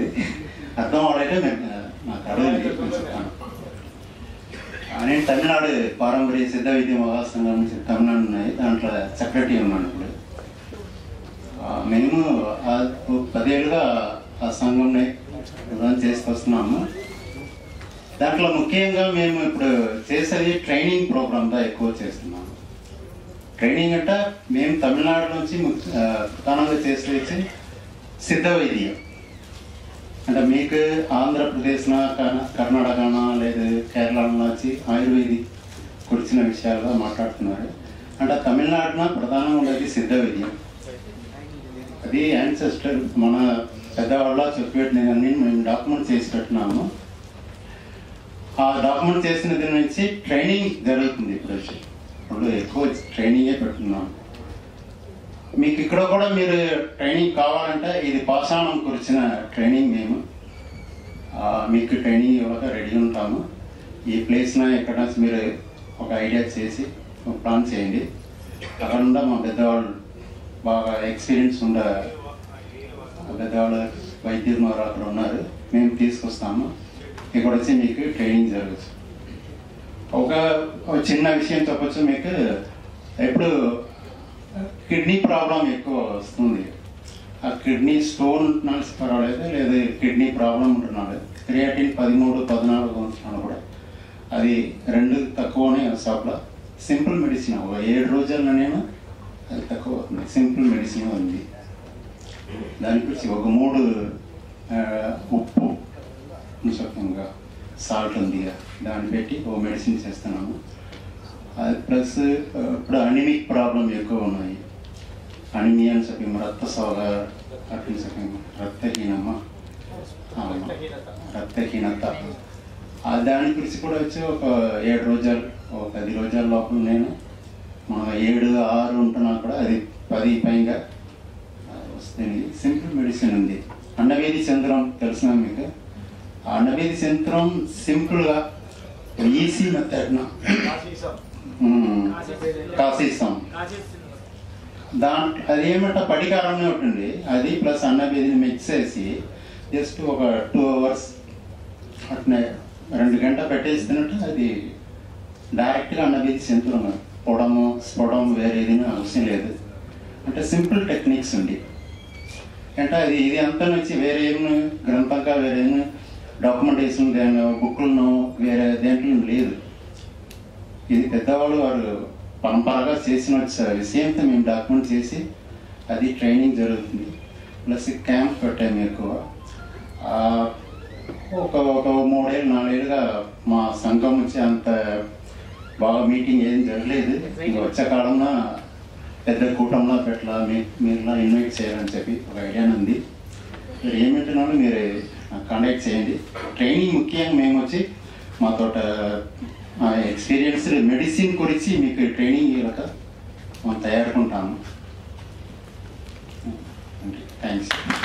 అది అర్థం అవడైతే నేను నాకు అడగండి కొంచెం నేను తమిళనాడు పారంపర్య సిద్ధ విద్య మహాసంఘం నుంచి తమిళనాడు ఉన్నాయి దాంట్లో సెక్రటరీ ఉన్నాను ఇప్పుడు ఆ, మేము ఆ పదేళ్ళుగా ఆ సంఘంని రన్ చేసుకొస్తున్నాము దాంట్లో ముఖ్యంగా మేము ఇప్పుడు చేసేది ట్రైనింగ్ ప్రోగ్రామ్గా ఎక్కువ చేస్తున్నాము ట్రైనింగ్ అంటే మేము తమిళనాడు నుంచి ము- ఆ, ప్రధానంగా చేసేది సిద్ధ వైద్యం అంటే మీకు ఆంధ్రప్రదేశ్న కర్ణ- కర్ణాటకన లేదు కేరళ నుంచి ఆయుర్వేదిక్ గురించిన విషయాలుగా మాట్లాడుతున్నారు అంటే తమిళనాడున ప్రధానంగా ఉండేది సిద్ధ వైద్యం అది యాన్సెస్టర్ మన పెద్దవాళ్ళ చెప్పేటినవన్నీ మేము డాక్యుమెంట్ చేసి పెట్టినాము ఆ డాక్యుమెంట్ చేసిన దీని నుంచి ట్రైనింగ్ జరుగుతుంది ఇప్పుడు వచ్చి ఇప్పుడు ఎక్కువ ట్రైనింగే పెడుతున్నాము మీకు ఇక్కడ కూడా మీరు ట్రైనింగ్ కావాలంటే ఇది పాషాణం గురించిన ట్రైనింగ్ మేము ఆ, మీకు ట్రైనింగ్ ఇవ్వక రెడీ ఉంటాము ఈ ప్లేస్న ఎక్కడ మీరు ఒక ఐడియా చేసి ఒక ప్లాన్ చేయండి అక్కడ ఉండ మా పెద్దవాళ్ళు బాగా ఎక్స్పీరియన్స్ ఉండ ఆ పెద్దవాళ్ళ వైద్యులు వారు అక్కడ ఉన్నారు మేము తీసుకొస్తాము ఇక్కడ వచ్చి మీకు ట్రైనింగ్ జరగచ్చు ఒక ఒక చిన్న విషయం చెప్పొచ్చు మీకు ఎప్పుడు కిడ్నీ ప్రాబ్లం ఎక్కువ వస్తుంది ఆ కిడ్నీ స్టోన్ ఉంటున్నాడు పర్వాలేదు లేదా కిడ్నీ ప్రాబ్లం ఉంటున్నాడు క్రియాటిన్ పదమూడు పద్నాలుగు ఉంటున్నాడు కూడా అది రెండు తక్కువనే షాప్లో సింపుల్ మెడిసిన్ ఒక ఏడు రోజుల్లో నేను అది తక్కువ అవుతుంది సింపుల్ మెడిసిన్ ఉంది దాని గురించి ఒక మూడు ఆ, ఉప్పు ముఖ్యంగా సాల్ట్ ఉంది కదా, దాన్ని పెట్టి ఓ మెడిసిన్ చేస్తున్నాము అది ప్లస్ ఆ, ఇప్పుడు అనిమిక్ ప్రాబ్లం ఎక్కువ ఉన్నాయి అనిమియా అని చెప్పి రక్తసోగ అట్లని చెప్పి రక్తహీనమ్మ అవును. రక్తహీనత ఆ దాని గురించి కూడా వచ్చి ఒక ఏడు రోజులు ఒక పది రోజుల లోపల నేను మన ఏడు ఆరు ఉంటున్నా కూడా అది పది పైగా ఆ, వస్తుంది సింపుల్ మెడిసిన్ ఉంది అండవేది చంద్రం తెలిసిన మీకు ఆ అండవేది చంద్రం సింపుల్గా ఈసీ మెథడ్న కాసిస్తాం దాంట్లో అది ఏమంటే పడికారంలో ఉంటుంది అది ప్లస్ అన్నబేదిని మిక్స్ చేసి జస్ట్ ఒక టూ అవర్స్ అట్నే రెండు గంట పెట్టేస్తున్నట్టు అది డైరెక్ట్గా అన్నబేది సెంతురం పొడము స్ఫుడం వేరే ఏదైనా అవసరం లేదు అంటే సింపుల్ టెక్నిక్స్ ఉంది అంటే అది ఇది అంతా నుంచి వేరే ఏమి గ్రంథంగా వేరే ఏమి డాక్యుమెంటేషన్ బుక్లను వేరే దేంట్లో లేదు ఇది పెద్దవాళ్ళు వారు పరంపరగా చేసిన విషయంతో మేము డాక్యుమెంట్ చేసి అది ట్రైనింగ్ జరుగుతుంది ప్లస్ క్యాంప్ పెట్టాము ఎక్కువ ఆ, ఒక ఒక మూడేళ్ళు నాలుగేళ్ళుగా మా సంఘం నుంచి అంత బాగా మీటింగ్ ఏం జరగలేదు ఇంక వచ్చే కాలంలో పెద్ద కూటంలో పెట్టలా మీ మీరులా ఇన్వైట్ చేయాలని చెప్పి ఒక ఐడియా ఉంది మీరు ఏమింటున్నారో మీరు కాంటాక్ట్ చేయండి ట్రైనింగ్ ముఖ్యంగా మేము వచ్చి మా తోట ఎక్స్పీరియన్స్ మెడిసిన్ గురించి మీకు ట్రైనింగ్ ఇవ్వక మనం తయారుకుంటాము థ్యాంక్స్